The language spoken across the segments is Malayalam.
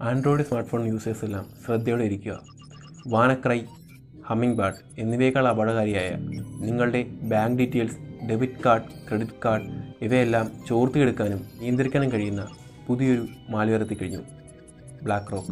ആൻഡ്രോയിഡ് സ്മാർട്ട് ഫോൺ യൂസേഴ്സ് എല്ലാം ശ്രദ്ധയോടെ ഇരിക്കുക വാനക്രൈ ഹമ്മിങ് ബാർഡ് എന്നിവയേക്കാൾ അപകടകാരിയായ നിങ്ങളുടെ bank details debit card credit card ഇവയെല്ലാം ചോർത്തിയെടുക്കാനും നിയന്ത്രിക്കാനും കഴിയുന്ന പുതിയൊരു മാൽവെയർ എത്തിക്കഴിഞ്ഞു Black Rock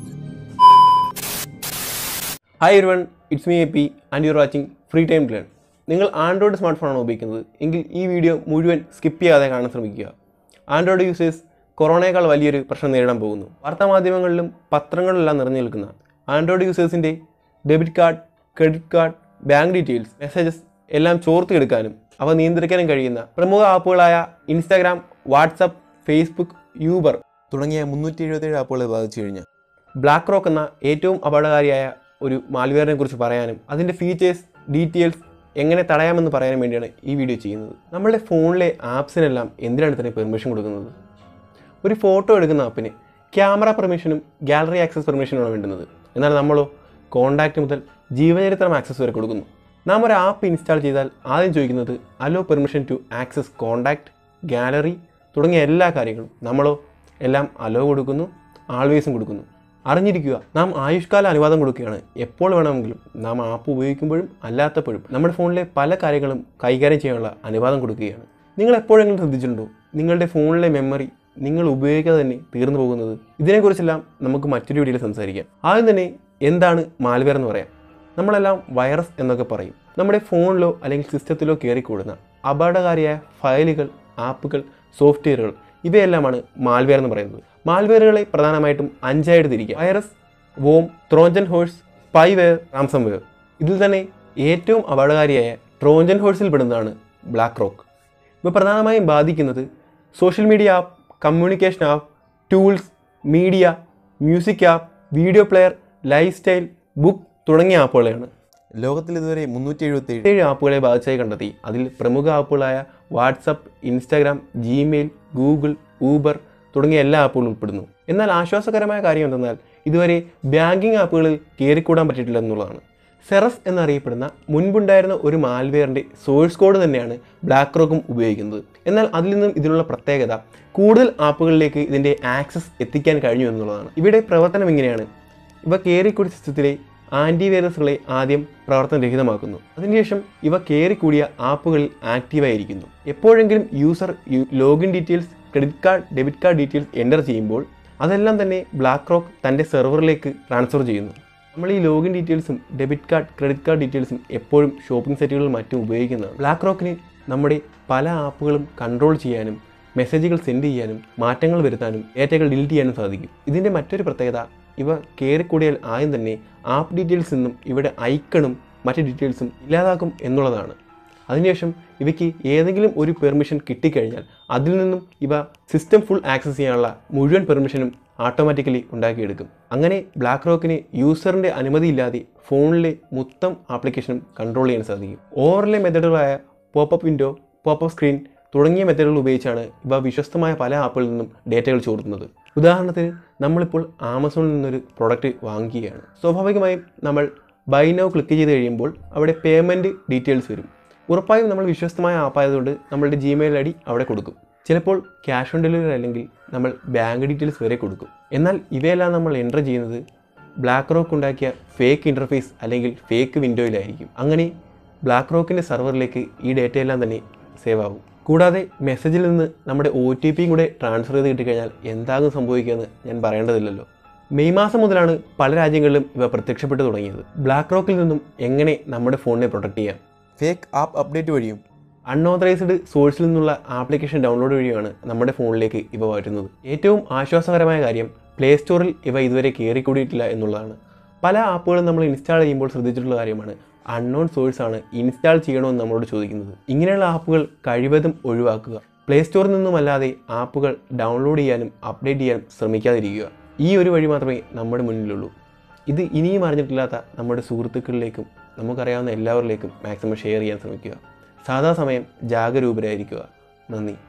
hi everyone it's me A P and you're watching free time learn നിങ്ങൾ ആൻഡ്രോയിഡ് സ്മാർട്ട് ഫോണാണ് ഉപയോഗിക്കുന്നത് എങ്കിൽ ഈ വീഡിയോ മുഴുവൻ സ്കിപ്പ് ചെയ്യാതെ കാണാൻ ശ്രമിക്കുക ആൻഡ്രോയിഡ് യൂസേഴ്സ് കൊറോണയേക്കാൾ വലിയൊരു പ്രശ്നം നേരിടാൻ പോകുന്നു വാർത്താമാധ്യമങ്ങളിലും പത്രങ്ങളിലെല്ലാം നിറഞ്ഞു നിൽക്കുന്ന ആൻഡ്രോയിഡ് യൂസേഴ്സിൻ്റെ debit card credit card bank details messages എല്ലാം ചോർത്തിയെടുക്കാനും അവ നിയന്ത്രിക്കാനും കഴിയുന്ന പ്രമുഖ ആപ്പുകളായ ഇൻസ്റ്റാഗ്രാം വാട്സപ്പ് ഫേസ്ബുക്ക് യൂബർ തുടങ്ങിയ മുന്നൂറ്റി എഴുപത്തേഴ് ആപ്പുകളെ ബാധിച്ചു കഴിഞ്ഞാൽ ബ്ലാക്ക് റോക്ക് എന്ന ഏറ്റവും അപകടകാരിയായ ഒരു മാൽവെയറിനെ കുറിച്ച് പറയാനും അതിൻ്റെ ഫീച്ചേഴ്സ് ഡീറ്റെയിൽസ് എങ്ങനെ തടയാമെന്ന് പറയാനും വേണ്ടിയാണ് ഈ വീഡിയോ ചെയ്യുന്നത് നമ്മളുടെ ഫോണിലെ ആപ്സിനെല്ലാം എന്തിനാണ് തന്നെ പെർമിഷൻ കൊടുക്കുന്നത് ഒരു ഫോട്ടോ എടുക്കുന്ന ആപ്പിന് ക്യാമറ പെർമിഷനും ഗാലറി ആക്സസ് പെർമിഷനുമാണ് വേണ്ടുന്നത് എന്നാൽ നമ്മളോ കോൺടാക്റ്റ് മുതൽ ജീവചരിത്രം ആക്സസ് വരെ കൊടുക്കുന്നു നാം ഒരു ആപ്പ് ഇൻസ്റ്റാൾ ചെയ്താൽ ആദ്യം ചോദിക്കുന്നത് allow permission to access contact gallery തുടങ്ങിയ എല്ലാ കാര്യങ്ങളും നമ്മളോ എല്ലാം അലോ കൊടുക്കുന്നു ആൾവേസും കൊടുക്കുന്നു അറിഞ്ഞിരിക്കുക നാം ആയുഷ്കാല അനുവാദം കൊടുക്കുകയാണ് എപ്പോൾ വേണമെങ്കിലും നാം ആപ്പ് ഉപയോഗിക്കുമ്പോഴും അല്ലാത്തപ്പോഴും നമ്മുടെ ഫോണിലെ പല കാര്യങ്ങളും കൈകാര്യം ചെയ്യാനുള്ള അനുവാദം കൊടുക്കുകയാണ് നിങ്ങൾ എപ്പോഴെങ്കിലും ശ്രദ്ധിച്ചിട്ടുണ്ടോ നിങ്ങളുടെ ഫോണിലെ മെമ്മറി നിങ്ങൾ ഉപയോഗിക്കാതെ തന്നെ തീർന്നു പോകുന്നത് ഇതിനെക്കുറിച്ചെല്ലാം നമുക്ക് മറ്റൊരു വീഡിയോയിൽ സംസാരിക്കാം ആദ്യം തന്നെ എന്താണ് മാൽവെയർ എന്ന് പറയാം നമ്മളെല്ലാം വൈറസ് എന്നൊക്കെ പറയും നമ്മുടെ ഫോണിലോ അല്ലെങ്കിൽ സിസ്റ്റത്തിലോ കയറിക്കൂടുന്ന അപകടകാരിയായ ഫയലുകൾ ആപ്പുകൾ സോഫ്റ്റ്വെയറുകൾ ഇവയെല്ലാമാണ് മാൽവെയർ എന്ന് പറയുന്നത് മാൽവെയറുകളെ പ്രധാനമായിട്ടും അഞ്ചായിട്ട് തിരിക്കുക virus worm trojan horse spyware ransomware ഇതിൽ തന്നെ ഏറ്റവും അപകടകാരിയായ ട്രോഞ്ചൻ ഹോഴ്സിൽ പെടുന്നതാണ് ബ്ലാക്ക് റോക്ക് ഇവ പ്രധാനമായും ബാധിക്കുന്നത് social media app communication app tools media music app video player lifestyle book തുടങ്ങിയ ആപ്പുകളെയാണ് ലോകത്തിൽ ഇതുവരെ മുന്നൂറ്റി എഴുപത്തി ഏഴ് ആപ്പുകളെ ബാധിച്ചായി കണ്ടെത്തി അതിൽ പ്രമുഖ ആപ്പുകളായ WhatsApp Instagram Gmail Google Uber തുടങ്ങിയ എല്ലാ ആപ്പുകളും ഉൾപ്പെടുന്നു എന്നാൽ ആശ്വാസകരമായ കാര്യം എന്തെന്നാൽ ഇതുവരെ ബാങ്കിങ് ആപ്പുകളിൽ കയറിക്കൂടാൻ പറ്റിയിട്ടില്ല എന്നുള്ളതാണ് സെറസ് എന്നറിയപ്പെടുന്ന മുൻപുണ്ടായിരുന്ന ഒരു മാൽവെയറിൻ്റെ സോഴ്സ് കോഡ് തന്നെയാണ് ബ്ലാക്ക് റോക്കും ഉപയോഗിക്കുന്നത് എന്നാൽ അതിൽ നിന്നും ഇതിനുള്ള പ്രത്യേകത കൂടുതൽ ആപ്പുകളിലേക്ക് ഇതിൻ്റെ ആക്സസ് എത്തിക്കാൻ കഴിഞ്ഞു എന്നുള്ളതാണ് ഇവിടെ പ്രവർത്തനം ഇങ്ങനെയാണ് ഇവ കയറിക്കൂടിയ സിസ്റ്റത്തിലെ ആൻറ്റിവൈറസുകളെ ആദ്യം പ്രവർത്തനരഹിതമാക്കുന്നു അതിനുശേഷം ഇവ കയറിക്കൂടിയ ആപ്പുകളിൽ ആക്റ്റീവായിരിക്കുന്നു എപ്പോഴെങ്കിലും user login details credit card debit card details enter ചെയ്യുമ്പോൾ അതെല്ലാം തന്നെ ബ്ലാക്ക് റോക്ക് തൻ്റെ സെർവറിലേക്ക് ട്രാൻസ്ഫർ ചെയ്യുന്നു നമ്മൾ ഈ ലോഗിൻ ഡീറ്റെയിൽസും ഡെബിറ്റ് കാർഡ് ക്രെഡിറ്റ് കാർഡ് ഡീറ്റെയിൽസും എപ്പോഴും ഷോപ്പിംഗ് സൈറ്റുകളിലും മറ്റും ഉപയോഗിക്കുന്നതാണ് ബ്ലാക്ക് റോക്കിന് നമ്മുടെ പല ആപ്പുകളും കൺട്രോൾ ചെയ്യാനും മെസ്സേജുകൾ സെൻഡ് ചെയ്യാനും മാറ്റങ്ങൾ വരുത്താനും ഡേറ്റകൾ ഡിലീറ്റ് ചെയ്യാനും സാധിക്കും ഇതിൻ്റെ മറ്റൊരു പ്രത്യേകത ഇവ കയറിക്കൂടിയാൽ ആദ്യം തന്നെ ആപ്പ് ഡീറ്റെയിൽസ് നിന്നും ഇവിടെ ഐക്കണും മറ്റ് ഡീറ്റെയിൽസും ഇല്ലാതാക്കും എന്നുള്ളതാണ് അതിനുശേഷം ഇവയ്ക്ക് ഏതെങ്കിലും ഒരു പെർമിഷൻ കിട്ടിക്കഴിഞ്ഞാൽ അതിൽ നിന്നും ഇവ സിസ്റ്റം ഫുൾ ആക്സസ് ചെയ്യാനുള്ള മുഴുവൻ പെർമിഷനും ഓട്ടോമാറ്റിക്കലി ഉണ്ടാക്കിയെടുക്കും അങ്ങനെ ബ്ലാക്ക് റോക്കിന് യൂസറിൻ്റെ അനുമതിയില്ലാതെ ഫോണിലെ മൊത്തം ആപ്ലിക്കേഷനും കൺട്രോൾ ചെയ്യാൻ സാധിക്കും ഓവർലേ മെത്തഡുകളായ പോപ്പപ്പ് വിൻഡോ പോപ്പപ്പ് സ്ക്രീൻ തുടങ്ങിയ മെത്തഡുകൾ ഉപയോഗിച്ചാണ് ഇവ വിശ്വസ്തമായ പല ആപ്പുകളിൽ നിന്നും ഡേറ്റകൾ ചോർത്തുന്നത് ഉദാഹരണത്തിന് നമ്മളിപ്പോൾ ആമസോണിൽ നിന്നൊരു പ്രോഡക്റ്റ് വാങ്ങിക്കുകയാണ് സ്വാഭാവികമായും നമ്മൾ ബൈ നൗ ക്ലിക്ക് ചെയ്ത് കഴിയുമ്പോൾ അവിടെ പേയ്മെൻറ്റ് ഡീറ്റെയിൽസ് വരും ഉറപ്പായും നമ്മൾ വിശ്വസ്തമായ ആപ്പായതുകൊണ്ട് നമ്മളുടെ ജിമെയിൽ ഐ ഡി അവിടെ കൊടുക്കും ചിലപ്പോൾ ക്യാഷ് ഓൺ ഡെലിവറി അല്ലെങ്കിൽ നമ്മൾ ബാങ്ക് ഡീറ്റെയിൽസ് വരെ കൊടുക്കും എന്നാൽ ഇവയെല്ലാം നമ്മൾ എൻ്റർ ചെയ്യുന്നത് ബ്ലാക്ക് റോക്ക് ഉണ്ടാക്കിയ ഫേക്ക് ഇൻ്റർഫേസ് അല്ലെങ്കിൽ ഫേക്ക് വിൻഡോയിലായിരിക്കും അങ്ങനെ ബ്ലാക്ക് റോക്കിൻ്റെ സെർവറിലേക്ക് ഈ ഡേറ്റയെല്ലാം തന്നെ സേവ് ആകും കൂടാതെ മെസ്സേജിൽ നിന്ന് നമ്മുടെ ഒ ടി പിയും കൂടെ ട്രാൻസ്ഫർ ചെയ്ത് കിട്ടിക്കഴിഞ്ഞാൽ എന്താകും സംഭവിക്കുകയെന്ന് ഞാൻ പറയേണ്ടതില്ലല്ലോ മെയ് മാസം മുതലാണ് പല രാജ്യങ്ങളിലും ഇവ പ്രത്യക്ഷപ്പെട്ടു തുടങ്ങിയത് ബ്ലാക്ക് റോക്കിൽ നിന്നും എങ്ങനെ നമ്മുടെ ഫോണിനെ പ്രൊട്ടക്റ്റ് ചെയ്യാം ഫേക്ക് ആപ്പ് അപ്ഡേറ്റ് വഴിയും അൺഓതറൈസ്ഡ് സോഴ്സിൽ നിന്നുള്ള ആപ്ലിക്കേഷൻ ഡൗൺലോഡ് വഴിയാണ് നമ്മുടെ ഫോണിലേക്ക് ഇവ വരുന്നത് ഏറ്റവും ആശ്വാസകരമായ കാര്യം പ്ലേ സ്റ്റോറിൽ ഇവ ഇതുവരെ കയറിക്കൂടിയിട്ടില്ല എന്നുള്ളതാണ് പല ആപ്പുകളും നമ്മൾ ഇൻസ്റ്റാൾ ചെയ്യുമ്പോൾ ശ്രദ്ധിച്ചിട്ടുള്ള കാര്യമാണ് അൺനോൺ സോഴ്സ് ആണ് ഇൻസ്റ്റാൾ ചെയ്യണമെന്ന് നമ്മളോട് ചോദിക്കുന്നത് ഇങ്ങനെയുള്ള ആപ്പുകൾ കഴിവതും ഒഴിവാക്കുക പ്ലേ സ്റ്റോറിൽ നിന്നുമല്ലാതെ ആപ്പുകൾ ഡൗൺലോഡ് ചെയ്യാനും അപ്ഡേറ്റ് ചെയ്യാനും ശ്രമിക്കാതിരിക്കുക ഈ ഒരു വഴി മാത്രമേ നമ്മുടെ മുന്നിലുള്ളൂ ഇത് ഇനിയും അറിഞ്ഞിട്ടില്ലാത്ത നമ്മുടെ സുഹൃത്തുക്കളിലേക്കും നമുക്കറിയാവുന്ന എല്ലാവരിലേക്കും മാക്സിമം ഷെയർ ചെയ്യാൻ ശ്രമിക്കുക സാധാ സമയം ജാഗരൂപരായിരിക്കുക നന്ദി